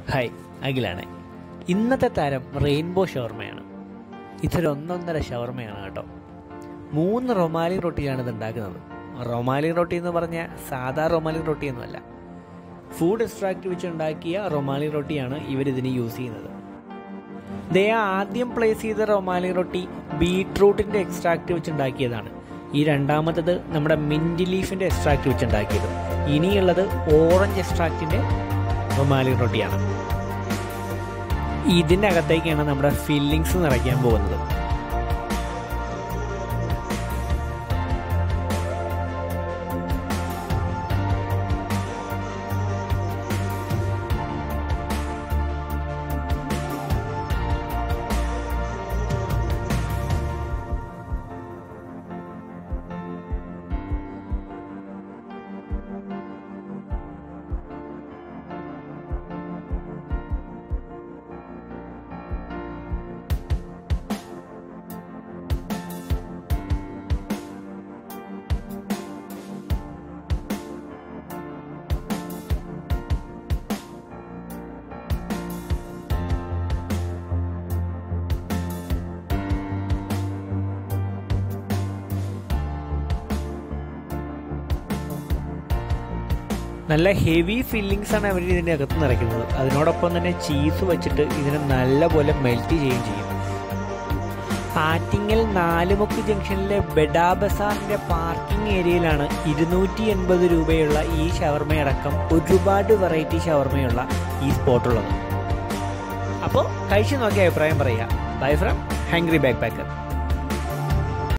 hi അഖിലാണ് ഇന്നത്തെ താരം rainbow ഷവർമയാണ് ഇതൊരു ഒന്നൊന്നര ഷവർമയാണ് കേട്ടോ മൂന്ന് റൊമാലി റൊട്ടിയാണ് ഇത് ഉണ്ടാക്കുന്നത് റൊമാലി റൊട്ടി എന്ന് പറഞ്ഞാൽ സാധാ റൊമാലി റൊട്ടിയൊന്നുമല്ല ഫുഡ് എക്സ്ട്രാക്ട് വെച്ച് ഉണ്ടാക്കിയ റൊമാലി റൊട്ടിയാണ് ഇവരിതിന് യൂസ് ചെയ്യുന്നത് ദേ ആദ്യം പ്ലേസ് ചെയ്ത റൊമാലി റൊട്ടി ബീട്രൂട്ടിൻ്റെ എക്സ്ട്രാക്ട് വെച്ച് ഉണ്ടാക്കിയതാണ് ഈ രണ്ടാമത്തത് നമ്മുടെ മിൻറ്റ് ലീഫിൻ്റെ എക്സ്ട്രാക്ട് വെച്ച് ഉണ്ടാക്കിയത് ഇനിയുള്ളത് ഓറഞ്ച് എക്സ്ട്രാക്റ്റിൻ്റെ റൊമാലി റൊട്ടിയാണ് ഇതിൻ്റെ അകത്തേക്കാണ് നമ്മുടെ ഫില്ലിങ്സ് നിറയ്ക്കാൻ പോകുന്നത് നല്ല ഹെവി ഫില്ലിങ്സ് ആണ് അവർ ഇതിൻ്റെ അകത്ത് നിറയ്ക്കുന്നത് അതിനോടൊപ്പം തന്നെ ചീസ് വെച്ചിട്ട് ഇതിനെ നല്ലപോലെ മെൽറ്റ് ചെയ്യുകയും ചെയ്യും ആറ്റിങ്ങൽ നാലുമുക്ക് ജംഗ്ഷനിലെ ബെഡാ ബസാറിൻ്റെ പാർക്കിംഗ് ഏരിയയിലാണ് ഇരുന്നൂറ്റി എൺപത് രൂപയുള്ള ഈ ഷവർമയടക്കം ഒരുപാട് വെറൈറ്റി ഷവർമയുള്ള ഈ സ്പോട്ടുള്ളത് അപ്പോൾ കഴിച്ചു നോക്കിയ അഭിപ്രായം പറയുക bye from Hungry back packer